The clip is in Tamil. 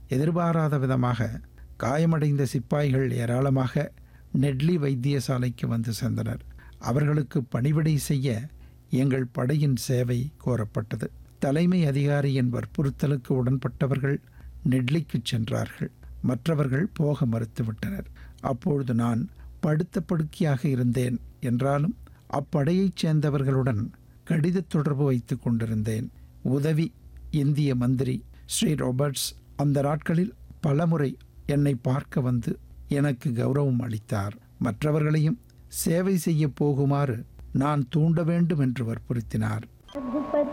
எதிர்பாராத விதமாக காயமடைந்த சிப்பாய்கள் ஏராளமாக நெட்லி வைத்தியசாலைக்கு வந்து சேர்ந்தனர் அவர்களுக்கு பணிவிடை செய்ய எங்கள் படையின் சேவை கோரப்பட்டது தலைமை அதிகாரியின் வற்புறுத்தலுக்கு உடன்பட்டவர்கள் நெட்லிக்கு சென்றார்கள் மற்றவர்கள் போக மறுத்துவிட்டனர் அப்பொழுது நான் படுத்த படுக்கையாக இருந்தேன் என்றாலும் அப்படையைச் சேர்ந்தவர்களுடன் கடித தொடர்பு வைத்து கொண்டிருந்தேன் உதவி இந்திய மந்திரி ஸ்ரீ ராபர்ட்ஸ் அந்த நாட்களில் பலமுறை என்னை பார்க்க வந்து எனக்கு கௌரவம் அளித்தார் மற்றவர்களையும் சேவை செய்ய போகுமாறு நான் தூண்ட வேண்டும் என்று வற்புறுத்தினார் रघुपति